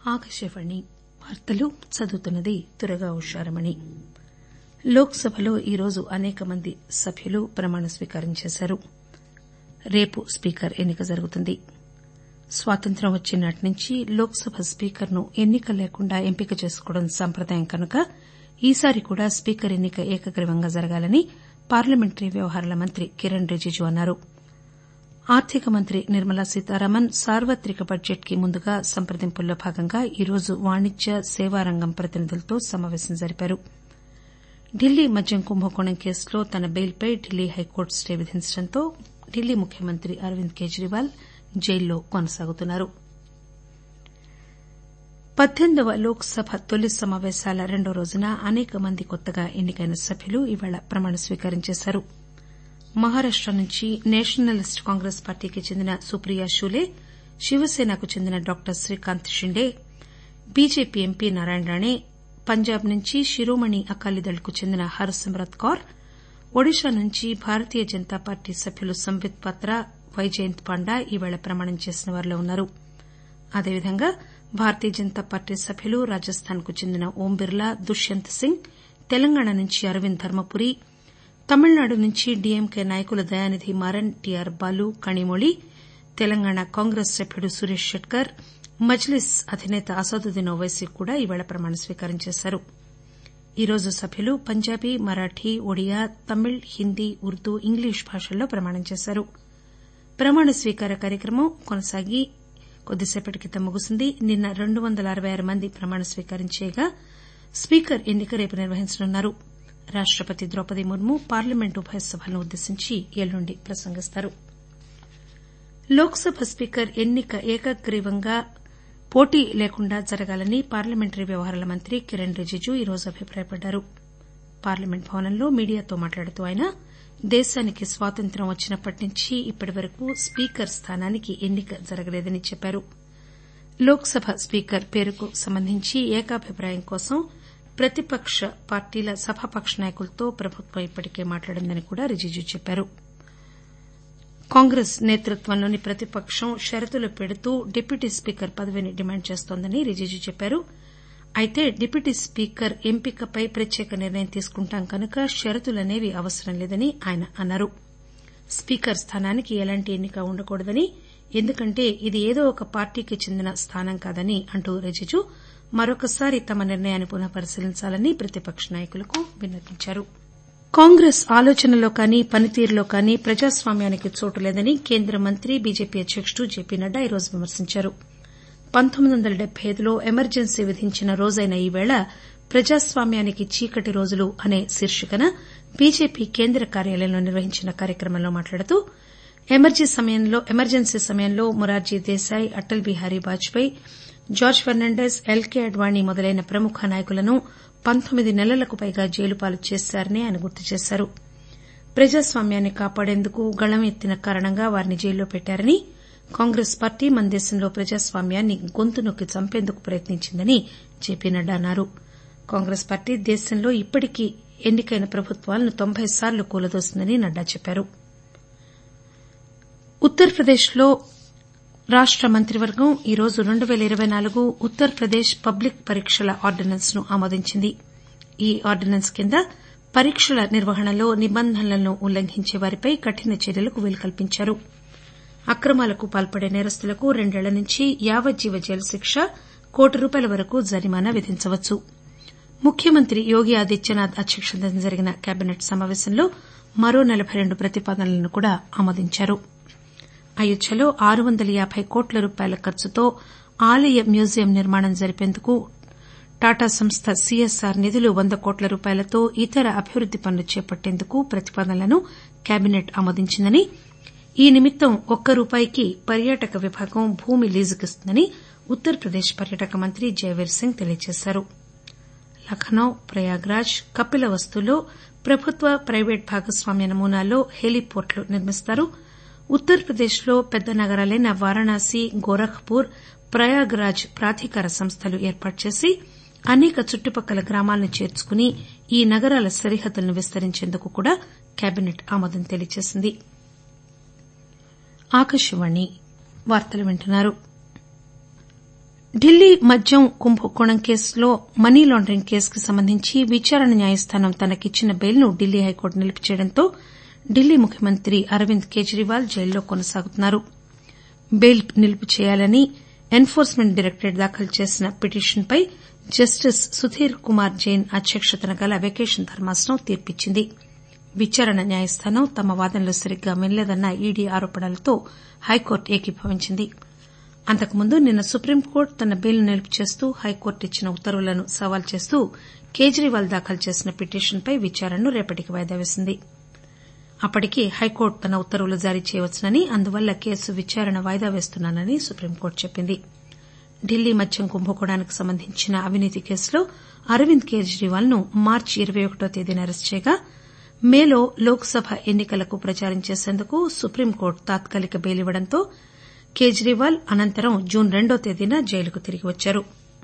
ఆకాశవాణి వార్తలు చదువుతున్నది దుర్గా ఉషారమణి లోక్ సభలో ఈరోజు అసేక మంది సభ్యులు ప్రమాణ స్వీకారం చేశారు రేపు స్పీకర్ ఎన్నిక జరుగుతుంది స్వాతంత్ర్యం వచ్చిన నాటి నుంచి లోక్ సభ స్పీకర్ ను ఎన్నిక లేకుండా ఎంపిక చేసుకోవడం సంప్రదాయం కనుక ఈసారి కూడా స్పీకర్ ఎన్నిక ఏకగ్రీవంగా జరగాలని పార్లమెంటరీ వ్యవహారాల మంత్రి కిరణ్ రిజిజు అన్నారు ఆర్థిక మంత్రి నిర్మలా సీతారామన్ సార్వత్రిక బడ్జెట్ కి ముందుగా సంప్రదింపుల్లో భాగంగా ఈరోజు వాణిజ్య సేవారంగం ప్రతినిధులతో సమాపేశం జరిపారు ఢిల్లీ మద్యం కుంభకోణం కేసులో తన బెయిల్పై ఢిల్లీ హైకోర్టు స్టే విధించడంతో ఢిల్లీ ముఖ్యమంత్రి అరవింద్ కేజ్రీవాల్ జైల్లో కొనసాగుతున్నారు పద్దెనిమిదవ లోక్ సభ తొలి సమాపేశాల రెండో రోజున అసేక మంది కొత్తగా ఎన్నికైన సభ్యులు ఇవాళ ప్రమాణ స్వీకారం చేశారు మహారాష్ట నుంచి నేషనలిస్ట్ కాంగ్రెస్ పార్టీకి చెందిన సుప్రియా షూలే శివసేనకు చెందిన doctor Srikanth Shinde BJP MP Narayan Rane Punjab నుంచి శిరోమణి అకాలీదళ్ కు చెందిన హర్సిమ్రత్ కౌర్ ఒడిశా నుంచి భారతీయ జనతా పార్టీ సభ్యులు సంబిత్ పాత్ర వైజయంత్ పాండా ఈరోజు ప్రమాణం చేసిన వారిలో ఉన్నారు అదేవిధంగా భారతీయ జనతా పార్టీ సభ్యులు రాజస్థాన్ కు చెందిన ఓం బిర్లా దుష్యంత్ సింగ్ తెలంగాణ నుంచి అరవింద్ ధర్మపురి తమిళనాడు నుంచి డీఎంకే నాయకులు దయానిధి మారన్ టీఆర్ బాలు కణిమొళి తెలంగాణ కాంగ్రెస్ సభ్యుడు సురేష్ షెట్కర్ మజ్లిస్ అధినేత అసదుద్దీన్ ఓపైసీ కూడా ఈరోజు ప్రమాణ స్వీకారం చేశారు ఈరోజు సభ్యులు పంజాబీ మరాఠీ ఒడియా తమిళ్ హిందీ ఉర్దూ ఇంగ్లీష్ భాషల్లో ప్రమాణం చేశారు ప్రమాణ స్వీకార కార్యక్రమం కొనసాగి కొద్దిసేపటి క్రితం ముగిసింది నిన్న రెండు వందల అరవై ఆరు మంది ప్రమాణ స్వీకారం చేయగా స్పీకర్ ఎన్నిక రేపు నిర్వహించనున్నారు రాష్టపతి ద్రౌపది ముర్ము పార్లమెంట్ ఉభయ సభలను ఉద్దేశించి ఎల్లుండి ప్రసంగిస్తారు లోక్ సభ స్పీకర్ ఎన్నిక ఏకగ్రీవంగా పోటీ లేకుండా జరగాలని పార్లమెంటరీ వ్యవహారాల మంత్రి కిరణ్ రిజిజు ఈరోజు అభిప్రాయపడ్డారు పార్లమెంట్ భవనంలో మీడియాతో మాట్లాడుతూ ఆయన దేశానికి స్వాతంత్ర్యం వచ్చినప్పటి నుంచి ఇప్పటి వరకు స్పీకర్ స్థానానికి ఎన్నిక జరగలేదని చెప్పారు లోక్ సభ స్పీకర్ పేరుకు సంబంధించి ఏకాభిప్రాయం కోసం ప్రతిపక్ష పార్టీల సభాపక్ష నాయకులతో ప్రభుత్వం ఇప్పటికే మాట్లాడిందని కూడా రిజిజు చెప్పారు కాంగ్రెస్ నేతృత్వంలోని ప్రతిపక్షం షరతులు పెడుతూ డిప్యూటీ స్పీకర్ పదవిని డిమాండ్ చేస్తోందని రిజిజు చెప్పారు అయితే డిప్యూటీ స్పీకర్ ఎంపికపై ప్రత్యేక నిర్ణయం తీసుకుంటాం కనుక షరతులనేవి అవసరం లేదని ఆయన అన్నారు స్పీకర్ స్థానానికి ఎలాంటి ఎన్నిక ఉండకూడదని ఎందుకంటే ఇది ఏదో ఒక పార్టీకి చెందిన స్థానం కాదని అంటూ రిజిజు మరొకసారి తమ నిర్ణయాన్ని పునః పరిశీలించాలని ప్రతిపక్ష నాయకులకు విన్నవించారు కాంగ్రెస్ ఆలోచనల్లో కానీ పనితీరులో కానీ ప్రజాస్వామ్యానికి చోటు లేదని కేంద్ర మంత్రి బీజేపీ అధ్యకుడు జేపీ నడ్డా ఈరోజు విమర్శించారు పంతొమ్మిది వందల డెబ్బై ఐదులో ఎమర్జెన్సీ విధించిన రోజైన ఈవేళ ప్రజాస్వామ్యానికి చీకటి రోజులు అనే శీర్షికన బీజేపీ కేంద్ర కార్యాలయంలో నిర్వహించిన కార్యక్రమంలో మాట్లాడుతూ ఎమర్జెన్సీ సమయంలో Morarji Desai Atal Bihari Vajpayee George Fernandes L K Advani మొదలైన ప్రముఖ నాయకులను పంతొమ్మిది నెలలకు పైగా జైలుపాలు చేశారని ఆయన గుర్తు చేశారు ప్రజాస్వామ్యాన్ని కాపాడేందుకు గళం ఎత్తిన కారణంగా వారిని జైల్లో పెట్టారని కాంగ్రెస్ పార్టీ మన దేశంలో ప్రజాస్వామ్యాన్ని గొంతు నొక్కి చంపేందుకు ప్రయత్నించిందని జేపీ నడ్డా అన్నారు కాంగ్రెస్ పార్టీ దేశంలో ఇప్పటికీ ఎన్నికైన ప్రభుత్వాలను తొంభై సార్లు కూలదోసిందని నడ్డా చెప్పారు ఉత్తరప్రదేశ్లో రాష్ట మంత్రివర్గం ఈరోజు రెండు పేల ఇరవై నాలుగు ఉత్తరప్రదేశ్ పబ్లిక్ పరీక్షల ఆర్డినెన్స్ ను ఆమోదించింది ఈ ఆర్డినెన్స్ కింద పరీక్షల నిర్వహణలో నిబంధనలను ఉల్లంఘించే వారిపై కఠిన చర్యలకు వీలు కల్పించారు అక్రమాలకు పాల్పడే నేరస్తులకు రెండేళ్ల నుంచి యావజ్జీవ జైలు శిక్ష కోటి రూపాయల వరకు జరిమానా విధించవచ్చు ముఖ్యమంత్రి యోగి ఆదిత్యనాథ్ అధ్యక్షతన జరిగిన కేబినెట్ సమాపేశంలో మరో నలబై రెండు ప్రతిపాదనలను కూడా ఆమోదించారు అయోధ్యలో ఆరు వందల యాబై కోట్ల రూపాయల ఖర్చుతో ఆలయ మ్యూజియం నిర్మాణం జరిపేందుకు టాటా సంస్థ సీఎస్ఆర్ నిధులు వంద కోట్ల రూపాయలతో ఇతర అభివృద్ది పనులు చేపట్టేందుకు ప్రతిపాదనలను కేబినెట్ ఆమోదించిందని ఈ నిమిత్తం ఒక్క రూపాయికి పర్యాటక విభాగం భూమి లీజుకిస్తుందని ఉత్తరప్రదేశ్ పర్యాటక మంత్రి జయవీర్ సింగ్ తెలియజేశారు లఖనౌ ప్రయాగ్రాజ్ కపిలవస్తులో ప్రభుత్వ ప్రైవేటు భాగస్వామ్య నమూనాలో హెలీపోర్టులు నిర్మిస్తారు ఉత్తరప్రదేశ్లో పెద్ద నగరాలైన వారణాసి గోరఖ్పూర్ ప్రయాగ్రాజ్ ప్రాధికార సంస్థలు ఏర్పాటు చేసి అనేక చుట్టుపక్కల గ్రామాలను చేర్చుకుని ఈ నగరాల సరిహద్దులను విస్తరించేందుకు కూడా కేబినెట్ ఆమోదం తెలియజేసింది ఢిల్లీ మద్యం కుంభకోణం కేసులో మనీ లాండరింగ్ కేసుకు సంబంధించి విచారణ న్యాయస్థానం తనకిచ్చిన బెయిల్ను ఢిల్లీ హైకోర్టు నిలిపివేయడంతో ఢిల్లీ ముఖ్యమంత్రి అరవింద్ కేజ్రీవాల్ జైల్లో కొనసాగుతున్నారు బెయిల్ నిలుపు చేయాలని ఎన్ ఫోర్స్మెంట్ డైరెక్టరేట్ దాఖలు చేసిన పిటిషన్పై జస్టిస్ సుధీర్ కుమార్ జైన్ అధ్యక్షతన గల వెకేషన్ ధర్మాసనం తీర్పిచ్చింది విచారణ న్యాయస్థానం తమ వాదనలు సరిగ్గా వినలేదన్న ఈడీ ఆరోపణలతో హైకోర్టు ఏకీభవించింది అంతకుముందు నిన్న సుప్రీంకోర్టు తన బెయిల్ను నిలుపు చేస్తూ హైకోర్టు ఇచ్చిన ఉత్తర్వులను సవాల్ చేస్తూ కేజ్రీవాల్ దాఖలు చేసిన పిటిషన్పై విచారణను రేపటికి వాయిదా వేసింది అప్పటికి హైకోర్టు తన ఉత్తర్వులు జారీ చేయవచ్చునని అందువల్ల కేసు విచారణ వాయిదా వేస్తున్నానని సుప్రీంకోర్టు చెప్పింది ఢిల్లీ మద్యం కుంభకోణానికి సంబంధించిన అవినీతి కేసులో అరవింద్ కేజ్రీవాల్ ను మార్చి ఇరవై ఒకటో తేదీన అరెస్టు చేయగా మేలో లోక్ సభ ఎన్ని కలకు ప్రచారం చేసేందుకు సుప్రీంకోర్టు తాత్కాలిక బెయిల్ ఇవ్వడంతో కేజ్రీవాల్ అనంతరం జూన్ రెండో తేదీన జైలుకు తిరిగి వచ్చారు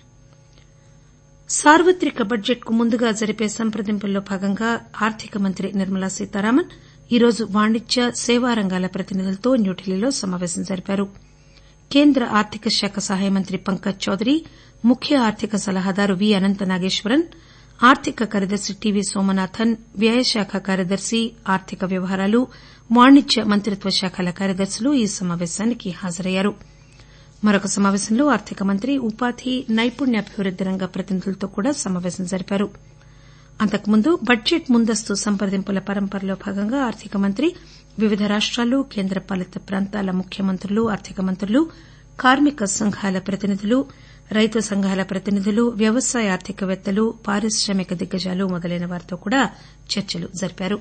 సార్వత్రిక బడ్జెట్ కు ముందుగా జరిపే సంప్రదింపుల్లో భాగంగా ఆర్థిక మంత్రి నిర్మలా సీతారామన్ ఈరోజు వాణిజ్య సేవా రంగాల ప్రతినిధులతో న్యూఢిల్లీలో సమాపేశం జరిపారు కేంద్ర ఆర్థిక శాఖ సహాయ మంత్రి పంకజ్ చౌదరి ముఖ్య ఆర్థిక సలహాదారు వి అనంత నాగేశ్వరన్ ఆర్థిక కార్యదర్శి టీవీ సోమనాథన్ వ్యయశాఖ కార్యదర్శి ఆర్థిక వ్యవహారాలు వాణిజ్య మంత్రిత్వ శాఖల కార్యదర్శులు ఈ సమాపేశానికి హాజరయ్యారు మరొక సమాపేశంలో ఆర్థిక మంత్రి ఉపాధి నైపుణ్యాభివృద్ది రంగ ప్రతినిధులతో కూడా సమాపేశం జరిపారు అంతకుముందు బడ్జెట్ ముందస్తు సంప్రదింపుల పరంపరలో భాగంగా ఆర్థిక మంత్రి వివిధ రాష్టాలు కేంద్రపాలిత ప్రాంతాల ముఖ్యమంత్రులు ఆర్థిక మంత్రులు కార్మిక సంఘాల ప్రతినిధులు రైతు సంఘాల ప్రతినిధులు వ్యవసాయ ఆర్థికవేత్తలు పారిశ్రామిక దిగ్గజాలు మొదలైన వారితో కూడా చర్చలు జరిపారు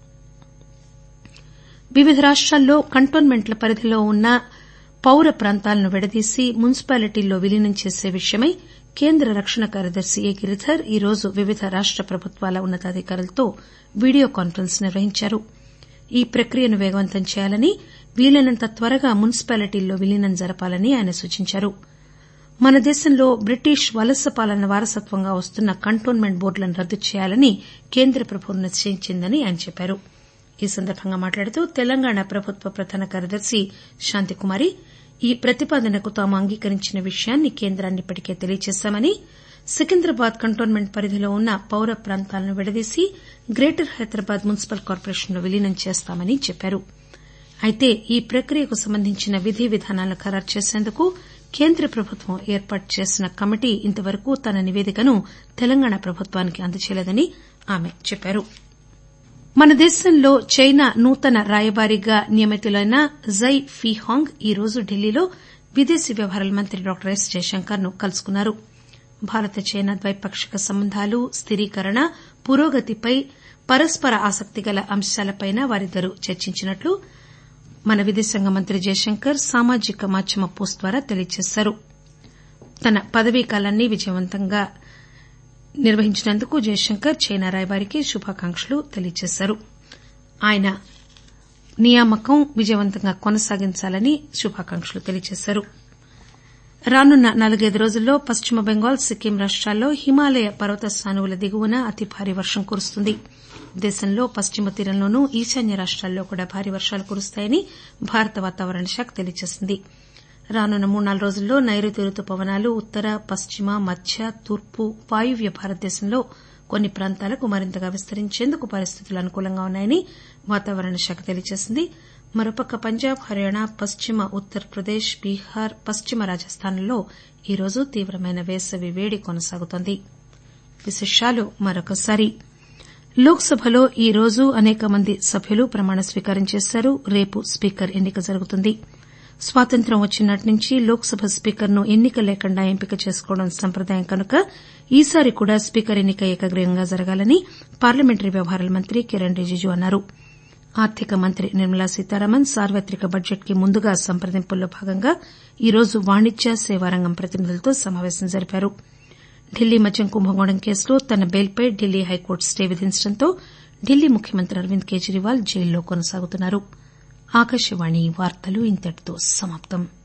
వివిధ రాష్టాల్లో కంటోన్మెంట్ల పరిధిలో ఉన్న పౌర ప్రాంతాలను విడదీసి మున్సిపాలిటీల్లో విలీనం చేసే విషయమై కేంద్ర రక్షణ కార్యదర్శి ఏ గిరిధర్ ఈరోజు వివిధ రాష్ట ప్రభుత్వాల ఉన్నతాధికారులతో వీడియో కాన్పరెన్స్ నిర్వహించారు ఈ ప్రక్రియను వేగవంతం చేయాలని వీలైనంత త్వరగా మున్సిపాలిటీల్లో విలీనం జరపాలని ఆయన సూచించారు మన దేశంలో బ్రిటిష్ వలస పాలన వారసత్వంగా వస్తున్న కంటోన్మెంట్ బోర్డులను రద్దు చేయాలని కేంద్ర ప్రభుత్వం నిశ్చయించిందని ఆయన చెప్పారు ఈ సందర్బంగా మాట్లాడుతూ తెలంగాణ ప్రభుత్వ ప్రధాన కార్యదర్శి శాంతికుమారి ఈ ప్రతిపాదనకు తాము అంగీకరించిన విషయాన్ని కేంద్రాన్ని ఇప్పటికే తెలియజేశామని సికింద్రాబాద్ కంటోన్మెంట్ పరిధిలో ఉన్న పౌర ప్రాంతాలను విడదీసి గ్రేటర్ హైదరాబాద్ మున్సిపల్ కార్పొరేషన్లో విలీనం చేస్తామని చెప్పారు అయితే ఈ ప్రక్రియకు సంబంధించిన విధి విధానాలను ఖరారు చేసేందుకు కేంద్ర ప్రభుత్వం ఏర్పాటు చేసిన కమిటీ ఇంతవరకు తన నివేదికను తెలంగాణ ప్రభుత్వానికి అందజేయలేదని ఆమె చెప్పారు మన దేశంలో చైనా నూతన రాయబారిగా నియమితులైన జై ఫీహాంగ్ ఈరోజు ఢిల్లీలో విదేశీ వ్యవహారాల మంత్రి డాక్టర్ ఎస్ జయశంకర్ ను కలుసుకున్నారు భారత చైనా ద్వైపాక్షిక సంబంధాలు స్థిరీకరణ పురోగతిపై పరస్పర ఆసక్తిగల అంశాలపై వారిద్దరూ చర్చించినట్లు మన విదేశాంగ మంత్రి జయశంకర్ సామాజిక మాధ్యమ పోస్ట్ ద్వారా తెలియజేశారు తన పదవీకాలాన్ని విజయవంతంగా నిర్వహించినందుకు జయశంకర్ చైనా రాయబారికి శుభాకాంక్షలు తెలియజేశారు ఆయన నియామకం విజయవంతంగా కొనసాగించాలని శుభాకాంక్షలు తెలియజేశారు రానున్న నాలుగైదు రోజుల్లో పశ్చిమ బెంగాల్ సిక్కిం రాష్టాల్లో హిమాలయ పర్వత సానువుల దిగువన అతి భారీ వర్షం కురుస్తుంది దేశంలో పశ్చిమ తీరంలోనూ ఈశాన్య రాష్టాల్లో కూడా భారీ వర్షాలు కురుస్తాయని భారత వాతావరణ శాఖ తెలియజేసింది రానున్న మూడు నాలుగు రోజుల్లో నైరుతి రుతుపవనాలు ఉత్తర పశ్చిమ మధ్య తూర్పు వాయువ్య భారతదేశంలో కొన్ని ప్రాంతాలకు మరింతగా విస్తరించేందుకు పరిస్థితులు అనుకూలంగా ఉన్నాయని వాతావరణ శాఖ తెలియజేసింది మరోపక్క పంజాబ్ హర్యానా పశ్చిమ ఉత్తరప్రదేశ్ బీహార్ పశ్చిమ రాజస్థాన్లలో ఈరోజు తీవ్రమైన వేసవి వేడి కొనసాగుతోంది విశేషాలు మరొకసారి లోక్ సభలో ఈరోజు అనేక మంది సభ్యులు ప్రమాణ స్వీకారం చేశారు రేపు స్పీకర్ ఎన్నిక జరుగుతుంది స్వాతంత్ర్యం వచ్చినాటి నుంచి లోక్ సభ స్పీకర్ను ఎన్నిక లేకుండా ఎంపిక చేసుకోవడం సంప్రదాయం కనుక ఈసారి కూడా స్పీకర్ ఎన్నిక ఏకగ్రీవంగా జరగాలని పార్లమెంటరీ వ్యవహారాల మంత్రి కిరణ్ రిజిజు అన్నారు ఆర్థిక మంత్రి నిర్మలా సీతారామన్ సార్వత్రిక బడ్జెట్ కి ముందుగా సంప్రదింపుల్లో భాగంగా ఈరోజు వాణిజ్య సేవారంగం ప్రతినిధులతో సమాపేశం జరిపారు ఢిల్లీ మద్యం కుంభకోణం కేసులో తన బెయిల్పై ఢిల్లీ హైకోర్టు స్టే విధించడంతో ఢిల్లీ ముఖ్యమంత్రి అరవింద్ కేజ్రీవాల్ జైల్లో కొనసాగుతున్నారు ఆకాశవాణి వార్తలు ఇంతటితో సమాప్తం